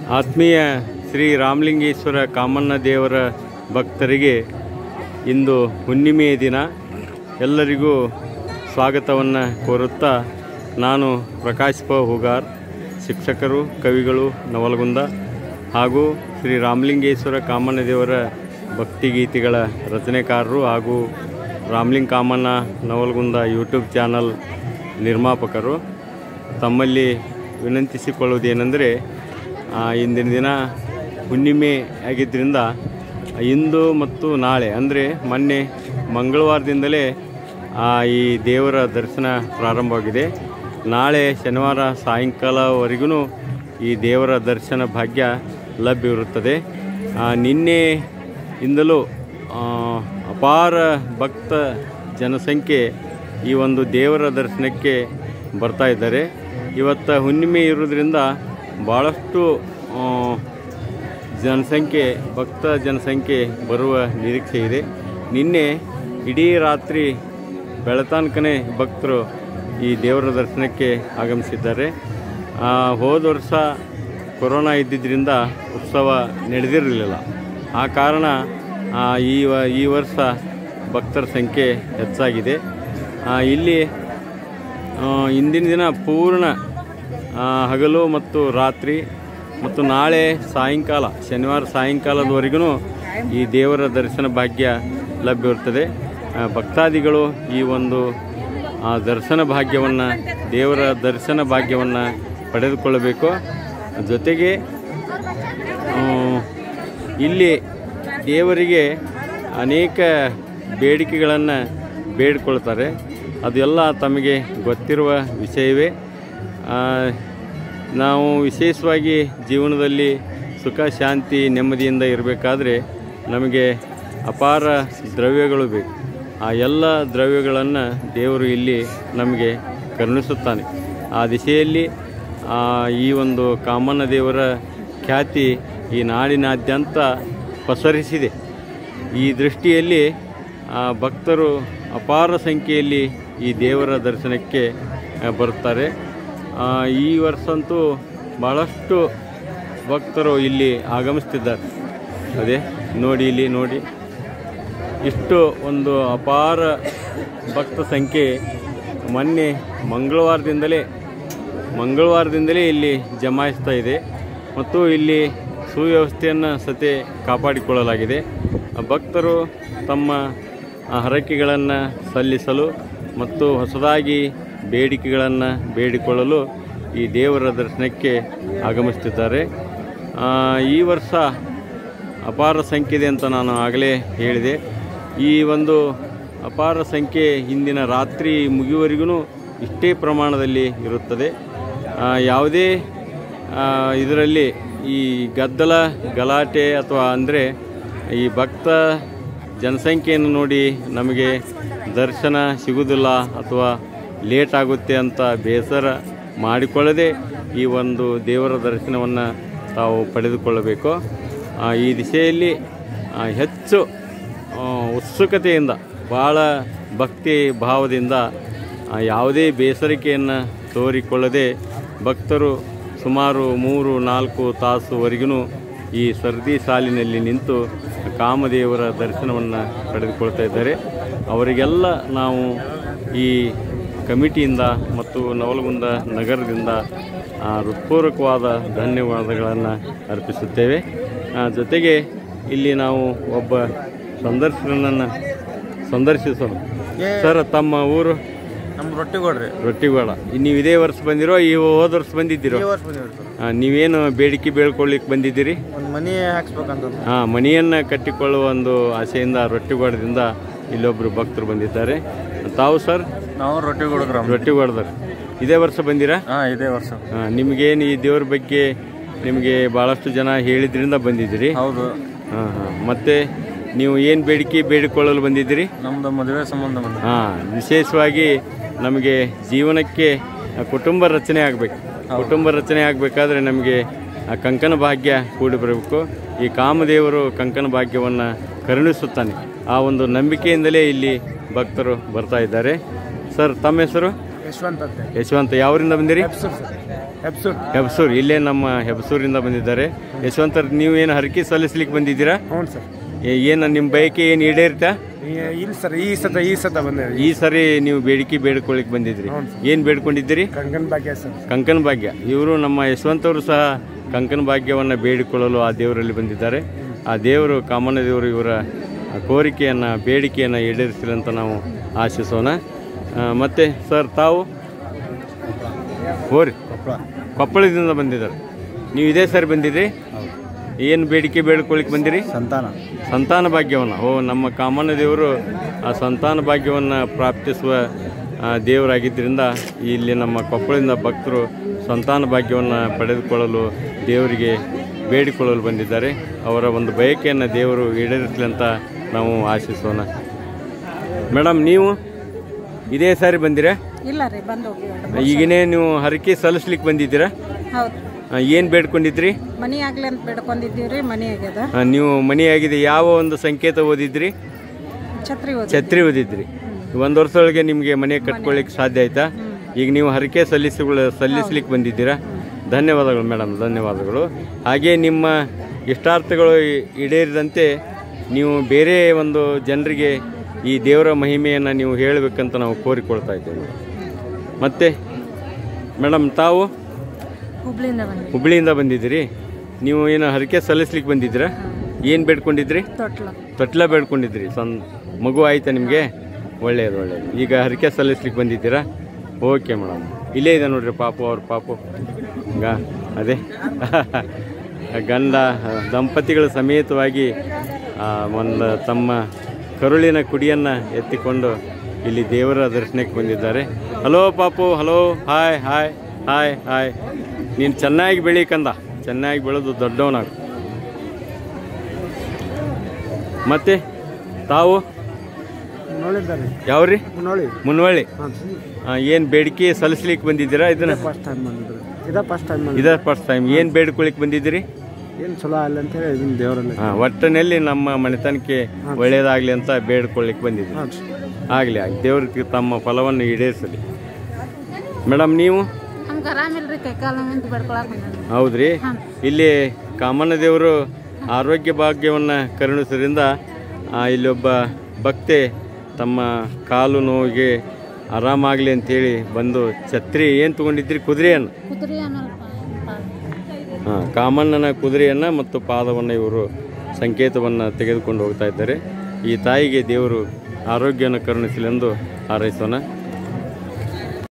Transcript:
ಆತ್ಮೀಯ ಶ್ರೀ ರಾಮಲಿಂಗೇಶ್ವರ ಕಾಮಣ್ಣ ದೇವರ ಭಕ್ತರಿಗೆ ಇಂದು ಹುಣ್ಣಿಮೆಯ ದಿನ ಎಲ್ಲರಿಗೂ ಸ್ವಾಗತವನ್ನು ಕೋರುತ್ತಾ ನಾನು ಪ್ರಕಾಶ್ ಪ ಹೂಗಾರ್ ಶಿಕ್ಷಕರು ಕವಿಗಳು ನವಲಗುಂದ ಹಾಗೂ ಶ್ರೀ ರಾಮಲಿಂಗೇಶ್ವರ ಕಾಮಣ್ಣ ದೇವರ ಭಕ್ತಿಗೀತೆಗಳ ರಚನೆಕಾರರು ಹಾಗೂ ರಾಮಲಿಂಗ್ ಕಾಮಣ್ಣ ನವಲಗುಂದ ಯೂಟ್ಯೂಬ್ ಚಾನಲ್ ನಿರ್ಮಾಪಕರು ತಮ್ಮಲ್ಲಿ ವಿನಂತಿಸಿಕೊಳ್ಳುವುದೇನೆಂದರೆ ಆ, ಇಂದಿನ ದಿನ ಹುಣ್ಣಿಮೆ ಆಗಿದ್ದರಿಂದ ಇಂದು ಮತ್ತು ನಾಳೆ ಅಂದರೆ ಮೊನ್ನೆ ಮಂಗಳವಾರದಿಂದಲೇ ಆ, ಈ ದೇವರ ದರ್ಶನ ಪ್ರಾರಂಭವಾಗಿದೆ ನಾಳೆ ಶನಿವಾರ ಸಾಯಂಕಾಲವರೆಗೂ ಈ ದೇವರ ದರ್ಶನ ಭಾಗ್ಯ ಲಭ್ಯವಿರುತ್ತದೆ ಆ, ನಿನ್ನೆಯಿಂದಲೂ ಆ, ಅಪಾರ ಭಕ್ತ ಜನಸಂಖ್ಯೆ ಈ ಒಂದು ದೇವರ ದರ್ಶನಕ್ಕೆ ಬರ್ತಾ ಇದ್ದಾರೆ ಇವತ್ತು ಹುಣ್ಣಿಮೆ ಇರೋದ್ರಿಂದ ಭಾಳಷ್ಟು ಆ, ಜನಸಂಖ್ಯೆ ಭಕ್ತ ಜನಸಂಖ್ಯೆ ಬರುವ ನಿರೀಕ್ಷೆ ಇದೆ ನಿನ್ನೆ ಇಡೀ ರಾತ್ರಿ ಬೆಳತಾನ್ಕನೇ ಭಕ್ತರು ಈ ದೇವರ ದರ್ಶನಕ್ಕೆ ಆಗಮಿಸಿದ್ದಾರೆ ಆ, ಹೋದ ವರ್ಷ ಕೊರೋನಾ ಇದ್ದಿದ್ದರಿಂದ ಉತ್ಸವ ನಡೆದಿರಲಿಲ್ಲ ಆ ಕಾರಣ ಆ, ಈ ವ ಈ ವರ್ಷ ಭಕ್ತರ ಸಂಖ್ಯೆ ಹೆಚ್ಚಾಗಿದೆ ಆ, ಇಲ್ಲಿ ಆ, ಇಂದಿನ ದಿನ ಪೂರ್ಣ ಆ, ಹಗಲು ಮತ್ತು ರಾತ್ರಿ ಮತ್ತು ನಾಳೆ ಸಾಯಂಕಾಲ ಶನಿವಾರ ಸಾಯಂಕಾಲದವರೆಗೂ ಈ ದೇವರ ದರ್ಶನ ಭಾಗ್ಯ ಲಭ್ಯವಿರುತ್ತದೆ ಆ, ಭಕ್ತಾದಿಗಳು ಈ ಒಂದು ಆ, ದರ್ಶನ ಭಾಗ್ಯವನ್ನು ದೇವರ ದರ್ಶನ ಭಾಗ್ಯವನ್ನು ಪಡೆದುಕೊಳ್ಳಬೇಕು ಜೊತೆಗೆ ಆ, ಇಲ್ಲಿ ದೇವರಿಗೆ ಅನೇಕ ಬೇಡಿಕೆಗಳನ್ನು ಬೇಡಿಕೊಳ್ತಾರೆ ಅದೆಲ್ಲ ತಮಗೆ ಗೊತ್ತಿರುವ ವಿಷಯವೇ ಆ, ನಾವು ವಿಶೇಷವಾಗಿ ಜೀವನದಲ್ಲಿ ಸುಖ ಶಾಂತಿ ನೆಮ್ಮದಿಯಿಂದ ಇರಬೇಕಾದ್ರೆ ನಮಗೆ ಅಪಾರ ದ್ರವ್ಯಗಳು ಬೇಕು ಆ ಎಲ್ಲ ದ್ರವ್ಯಗಳನ್ನು ದೇವರು ಇಲ್ಲಿ ನಮಗೆ ಕರುಣಿಸುತ್ತಾನೆ ಆ ದಿಶೆಯಲ್ಲಿ ಆ, ಈ ಒಂದು ಕಾಮಣ್ಣ ದೇವರ ಖ್ಯಾತಿ ಈ ನಾಡಿನಾದ್ಯಂತ ಪಸರಿಸಿದೆ ಈ ದೃಷ್ಟಿಯಲ್ಲಿ ಆ, ಭಕ್ತರು ಅಪಾರ ಸಂಖ್ಯೆಯಲ್ಲಿ ಈ ದೇವರ ದರ್ಶನಕ್ಕೆ ಆ, ಬರುತ್ತಾರೆ ಆ, ಈ ವರ್ಷಂತೂ ಭಾಳಷ್ಟು ಭಕ್ತರು ಇಲ್ಲಿ ಆಗಮಿಸ್ತಿದ್ದಾರೆ ಅದೇ ನೋಡಿ ಇಲ್ಲಿ ನೋಡಿ ಇಷ್ಟು ಒಂದು ಅಪಾರ ಭಕ್ತ ಸಂಖ್ಯೆ ಮೊನ್ನೆ ಮಂಗಳವಾರದಿಂದಲೇ ಮಂಗಳವಾರದಿಂದಲೇ ಇಲ್ಲಿ ಜಮಾಯಿಸ್ತಾ ಇದೆ ಮತ್ತು ಇಲ್ಲಿ ಸುವ್ಯವಸ್ಥೆಯನ್ನು ಸತೆ ಕಾಪಾಡಿಕೊಳ್ಳಲಾಗಿದೆ ಆ ಭಕ್ತರು ತಮ್ಮ ಆ, ಹರಕೆಗಳನ್ನು ಸಲ್ಲಿಸಲು ಮತ್ತು ಹೊಸದಾಗಿ ಬೇಡಿಕೆಗಳನ್ನು ಬೇಡಿಕೊಳ್ಳಲು ಈ ದೇವರ ದರ್ಶನಕ್ಕೆ ಆಗಮಿಸ್ತಿದ್ದಾರೆ ಆ, ಈ ವರ್ಷ ಅಪಾರ ಸಂಖ್ಯೆ ಇದೆ ಅಂತ ನಾನು ಆಗಲೇ ಹೇಳಿದೆ ಈ ಒಂದು ಅಪಾರ ಸಂಖ್ಯೆ ಇಂದಿನ ರಾತ್ರಿ ಮುಗಿಯುವವರೆಗೂ ಇಷ್ಟೇ ಪ್ರಮಾಣದಲ್ಲಿ ಇರುತ್ತದೆ ಆ, ಯಾವುದೇ ಇದರಲ್ಲಿ ಈ ಗದ್ದಲ ಗಲಾಟೆ ಅಥವಾ ಅಂದರೆ ಈ ಭಕ್ತ ಜನಸಂಖ್ಯೆಯನ್ನು ನೋಡಿ ನಮಗೆ ದರ್ಶನ ಸಿಗುವುದಿಲ್ಲ ಅಥವಾ ಲೇಟ್ ಆಗುತ್ತೆ ಅಂತ ಬೇಸರ ಮಾಡಿಕೊಳ್ಳದೆ ಈ ಒಂದು ದೇವರ ದರ್ಶನವನ್ನು ತಾವು ಪಡೆದುಕೊಳ್ಳಬೇಕು ಆ, ಈ ದಿಶೆಯಲ್ಲಿ ಆ, ಹೆಚ್ಚು ಆ, ಉತ್ಸುಕತೆಯಿಂದ ಭಾಳ ಭಕ್ತಿ ಭಾವದಿಂದ ಆ, ಯಾವುದೇ ಬೇಸರಿಕೆಯನ್ನು ತೋರಿಕೊಳ್ಳದೆ ಭಕ್ತರು ಸುಮಾರು ಮೂರು ನಾಲ್ಕು ತಾಸುವರೆಗೂ ಈ ಸರ್ದಿ ಸಾಲಿನಲ್ಲಿ ನಿಂತು ಕಾಮದೇವರ ದರ್ಶನವನ್ನು ಪಡೆದುಕೊಳ್ತಾ ಇದ್ದಾರೆ ಅವರಿಗೆಲ್ಲ ನಾವು ಈ ಕಮಿಟಿಯಿಂದ ಮತ್ತು ನವಲಗುಂದ ನಗರದಿಂದ ಆ, ಹೃತ್ಪೂರ್ವಕವಾದ ಧನ್ಯವಾದಗಳನ್ನು ಅರ್ಪಿಸುತ್ತೇವೆ ಆ, ಜೊತೆಗೆ ಇಲ್ಲಿ ನಾವು ಒಬ್ಬ ಸಂದರ್ಶಕನನ್ನು ಸಂದರ್ಶಿಸೋಣ ಸರ್ ತಮ್ಮ ಊರು ನಮ್ದು ರೊಟ್ಟಿ ಕೊಡ್ರಿ ರೊಟ್ಟಿಗೋಳ ನೀವು ಇದೇ ವರ್ಷ ಬಂದಿರೋ ಈ ಹೋದ ವರ್ಷ ಬಂದಿದ್ದೀರೋ ಈ ವರ್ಷ ಬಂದಿವ್ರಿ ಸರ್ ಆ, ನೀವೇನು ಬೇಡಿಕೆ ಬೇಳ್ಕೊಳ್ಳಿಕ್ಕೆ ಬಂದಿದ್ದೀರಿ ಒಂದು ಮನಿ ಹಾಕ್ಸ್ಬೇಕಂತ ಹಾಂ ಮನೆಯನ್ನು ಕಟ್ಟಿಕೊಳ್ಳುವ ಒಂದು ಆಸೆಯಿಂದ ರೊಟ್ಟಿಗೋಡದಿಂದ ಇಲ್ಲೊಬ್ಬರು ಭಕ್ತರು ಬಂದಿದ್ದಾರೆ ತಾವು ಸರ್ ನಾವು ರೊಟ್ಟಿ ಕೊಡಕ್ರ ರೊಟ್ಟಿಗೋಡದವ್ರು ಇದೇ ವರ್ಷ ಬಂದಿರಾ ಹಾಂ ಇದೇ ವರ್ಷ ಹಾಂ ನಿಮಗೇನು ಈ ದೇವ್ರ ಬಗ್ಗೆ ನಿಮಗೆ ಭಾಳಷ್ಟು ಜನ ಹೇಳಿದ್ರಿಂದ ಬಂದಿದ್ದೀರಿ ಹೌದು ಹಾಂ ಹಾಂ ಮತ್ತು ನೀವು ಏನು ಬೇಡಿಕೆ ಬೇಡಿಕೊಳ್ಳಲು ಬಂದಿದ್ದೀರಿ ನಮ್ದು ಮದುವೆ ಸಂಬಂಧ ಬಂದ ಹಾಂ ವಿಶೇಷವಾಗಿ ನಮಗೆ ಜೀವನಕ್ಕೆ ಆ, ಕುಟುಂಬ ರಚನೆ ಆಗಬೇಕು ಕುಟುಂಬ ರಚನೆ ಆಗಬೇಕಾದ್ರೆ ನಮಗೆ ಆ ಕಂಕಣ ಭಾಗ್ಯ ಕೂಡಿ ಬರಬೇಕು ಈ ಕಾಮದೇವರು ಕಂಕಣ ಭಾಗ್ಯವನ್ನು ಕರುಣಿಸುತ್ತಾನೆ ಆ ಒಂದು ನಂಬಿಕೆಯಿಂದಲೇ ಇಲ್ಲಿ ಭಕ್ತರು ಬರ್ತಾ ಇದ್ದಾರೆ ಸರ್ ತಮ್ಮ ಹೆಸರು ಯಶವಂತ ಅಂತ ಯಶವಂತ ಯಾವರಿಂದ ಬಂದಿರಿ ಸರ್ ಹೆಪ್ಸೂರ್ ಹೆಬ್ಸೂರ್ ಇಲ್ಲೇ ನಮ್ಮ ಹೆಬ್ಸೂರಿಂದ ಬಂದಿದ್ದಾರೆ ಯಶವಂತರ್ ನೀವು ಏನು ಹರಕೆ ಸಲ್ಲಿಸ್ಲಿಕ್ಕೆ ಬಂದಿದ್ದೀರಾ ಹ್ಞೂ ಸರ್ ಏ- ಏನು ನಿಮ್ಮ ಬಯಕೆ ಏನು ಈಡೇರ್ತಾ ಇಲ್ಲ ಸರ್ ಈ ಸತ ಈ ಸತ ಬಂದೆ ಈ ಸರಿ ನೀವು ಬೇಡಿಕೆ ಬೇಡ್ಕೊಳ್ಳಿಕ್ಕೆ ಬಂದಿದ್ರಿ ಏನು ಬೇಡ್ಕೊಂಡಿದ್ದೀರಿ ಕಂಕನ್ ಭಾಗ್ಯ ಸರ್ ಕಂಕನ ಭಾಗ್ಯ ಇವರು ನಮ್ಮ ಯಶವಂತವರು ಸಹ ಕಂಕನ ಭಾಗ್ಯವನ್ನು ಬೇಡಿಕೊಳ್ಳಲು ಆ ದೇವರಲ್ಲಿ ಬಂದಿದ್ದಾರೆ ಆ ದೇವರು ಕಾಮನ ದೇವರು ಇವರ ಕೋರಿಕೆಯನ್ನು ಬೇಡಿಕೆಯನ್ನು ಈಡೇರಿಸಲಿ ಅಂತ ನಾವು ಆಶಿಸೋಣ ಆ, ಮತ್ತೆ ಸರ್ ತಾವು ಹೋರಿ ಕೊಪ್ಪಳದಿಂದ ಬಂದಿದ್ದಾರೆ ನೀವು ಇದೇ ಸರಿ ಬಂದಿರಿ ಏನು ಬೇಡಿಕೆ ಬೇಡ್ಕೊಳ್ಳಿಕ್ಕೆ ಬಂದಿರಿ ಸಂತಾನ ಸಂತಾನ ಭಾಗ್ಯವನ್ನು ಓ ನಮ್ಮ ಕಾಮನ ದೇವರು ಆ ಸಂತಾನ ಭಾಗ್ಯವನ್ನು ಪ್ರಾಪ್ತಿಸುವ ಆ, ದೇವರಾಗಿದ್ದರಿಂದ ಇಲ್ಲಿ ನಮ್ಮ ಕೊಪ್ಪಳದಿಂದ ಭಕ್ತರು ಸಂತಾನ ಭಾಗ್ಯವನ್ನು ಪಡೆದುಕೊಳ್ಳಲು ದೇವರಿಗೆ ಬೇಡಿಕೊಳ್ಳಲು ಬಂದಿದ್ದಾರೆ ಅವರ ಒಂದು ಬಯಕೆಯನ್ನು ದೇವರು ಈಡೇರಿಸಲಿ ಅಂತ ನಾವು ಆಶಿಸೋಣ ಮೇಡಮ್ ನೀವು ಇದೇ ಸಾರಿ ಬಂದಿರಾ ಇಲ್ಲ ರೀ ಬಂದು ಹೋಗಿ ಈಗನೇ ನೀವು ಹರಕೆ ಸಲ್ಲಿಸ್ಲಿಕ್ಕೆ ಬಂದಿದ್ದೀರಾ ಹೌದು ಏನು ಬೇಡ್ಕೊಂಡಿದ್ರಿ ಮನಿ ಆಗ್ಲಿ ಅಂತ ಬೇಡ್ಕೊಂಡಿದ್ದೀವಿ ರೀ ಮನಿ ಆಗ್ಯದ ಆ, ನೀವು ಮನೆಯಾಗಿದೆ ಯಾವ ಒಂದು ಸಂಕೇತ ಓದಿದ್ರಿ ಛತ್ರಿ ಓದಿ ಛತ್ರಿ ಓದಿದ್ರಿ ಒಂದು ವರ್ಷದೊಳಗೆ ನಿಮಗೆ ಮನೆ ಕಟ್ಕೊಳ್ಳಿಕ್ಕೆ ಸಾಧ್ಯ ಆಯ್ತಾ ಈಗ ನೀವು ಹರಕೆ ಸಲ್ಲಿಸಿಗಳು ಸಲ್ಲಿಸ್ಲಿಕ್ಕೆ ಬಂದಿದ್ದೀರಾ ಧನ್ಯವಾದಗಳು ಮೇಡಮ್ ಧನ್ಯವಾದಗಳು ಹಾಗೆ ನಿಮ್ಮ ಇಷ್ಟಾರ್ಥಗಳು ಈ- ಈಡೇರಿದಂತೆ ನೀವು ಬೇರೆ ಒಂದು ಜನರಿಗೆ ಈ ದೇವರ ಮಹಿಮೆಯನ್ನು ನೀವು ಹೇಳಬೇಕಂತ ನಾವು ಕೋರಿಕೊಳ್ತಾ ಇದ್ದೇವೆ ಮತ್ತೆ ಮೇಡಮ್ ತಾವು ಹುಬ್ಳಿಯಿಂದ ಬಂದ್ವಿ ಹುಬ್ಳಿಯಿಂದ ಬಂದಿದ್ದೀರಿ ನೀವು ಏನು ಹರಕೆ ಸಲ್ಲಿಸ್ಲಿಕ್ಕೆ ಬಂದಿದ್ದೀರಾ ಏನು ಬೇಡ್ಕೊಂಡಿದ್ರಿ ತೊಟ್ಲ ತೊಟ್ಲ ಬೇಡ್ಕೊಂಡಿದ್ರಿ ಸಣ್ಣ ಮಗು ಆಯ್ತಾ ನಿಮಗೆ ಒಳ್ಳೆಯದು ಒಳ್ಳೆಯದು ಈಗ ಹರಕೆ ಸಲ್ಲಿಸ್ಲಿಕ್ಕೆ ಬಂದಿದ್ದೀರಾ ಓಕೆ ಮೇಡಮ್ ಇಲ್ಲೇ ಇದೆ ನೋಡ್ರಿ ಪಾಪು ಅವ್ರ ಪಾಪು ಈಗ ಅದೇ ಗಂಡ ದಂಪತಿಗಳ ಸಮೇತವಾಗಿ ಆ, ಒಂದು ತಮ್ಮ ಕರುಳಿನ ಕುಡಿಯನ್ನು ಎತ್ತಿಕೊಂಡು ಇಲ್ಲಿ ದೇವರ ದರ್ಶನಕ್ಕೆ ಬಂದಿದ್ದಾರೆ ಹಲೋ ಪಾಪು hello hi hi hi hi ನೀನು ಚೆನ್ನಾಗಿ ಬೆಳಿ ಕಂದ ಚೆನ್ನಾಗಿ ಬೆಳೆದು ದೊಡ್ಡವನಾಗು ಮತ್ತೆ ತಾವು ನೋಡಿದ್ದಾರೆ ಯಾವ್ರಿ ನೋಡಿ ಮುನ್ವಳ್ಳಿ ಏನು ಬೇಡಿಕೆ ಸಲ್ಲಿಸ್ಲಿಕ್ಕೆ ಬಂದಿದ್ದೀರಾ ಇದನ್ನ ಫಸ್ಟ್ ಟೈಮ್ ಬಂದಿದ್ರು ಇದ ಫಸ್ಟ್ ಟೈಮ್ ಇದ ಫಸ್ಟ್ ಟೈಮ್ ಏನು ಬೇಡ್ಕೊಳಿಕ್ ಬಂದಿದ್ದೀರಿ ಏನು ಚಲೋ ಅಲ್ಲ ಅಂತ ಹೇಳಿ ಇದನ್ನ ದೇವರಲ್ಲಿ ಹಾಂ ಒಟ್ಟಿನಲ್ಲಿ ನಮ್ಮ ಮನೆತನಕ್ಕೆ ಒಳ್ಳೆಯದಾಗಲಿ ಅಂತ ಬೇಡ್ಕೊಳ್ಳಿಕ್ಕೆ ಬಂದಿದ್ದೀರಿ ಹಾಂ ಆಗಲಿ ಆಗಲಿ ದೇವ್ರಿಗೆ ತಮ್ಮ ಫಲವನ್ನು ಈಡೇರಿಸಲಿ ಮೇಡಮ್ ನೀವು ನಮ್ಗೆ ಆರಾಮಿಲ್ರಿ ಕೈ ಕಾಲು ನಿಂತು ಬೇಡ್ಕೊಳಕ್ ಬಂದ್ವಿ ಹೌದ್ರಿ ಇಲ್ಲಿ ಕಾಮನ ದೇವರು ಆರೋಗ್ಯ ಭಾಗ್ಯವನ್ನು ಕರುಣಿಸೋದ್ರಿಂದ ಆ, ಇಲ್ಲೊಬ್ಬ ಭಕ್ತೆ ತಮ್ಮ ಕಾಲು ನೋವಿಗೆ ಆರಾಮಾಗಲಿ ಅಂತೇಳಿ ಬಂದು ಛತ್ರಿ ಏನು ತೊಗೊಂಡಿದ್ರಿ ಕುದುರೆಯನ್ನು ಕುದುರೆ ಆಮೇಲೆ ಹಾಂ ಕಾಮಣ್ಣನ ಕುದುರೆಯನ್ನು ಮತ್ತು ಪಾದವನ್ನು ಇವರು ಸಂಕೇತವನ್ನು ತೆಗೆದುಕೊಂಡು ಹೋಗ್ತಾ ಇದ್ದಾರೆ ಈ ತಾಯಿಗೆ ದೇವರು ಆರೋಗ್ಯವನ್ನು ಕರುಣಿಸಲೆಂದು ಹಾರೈಸೋಣ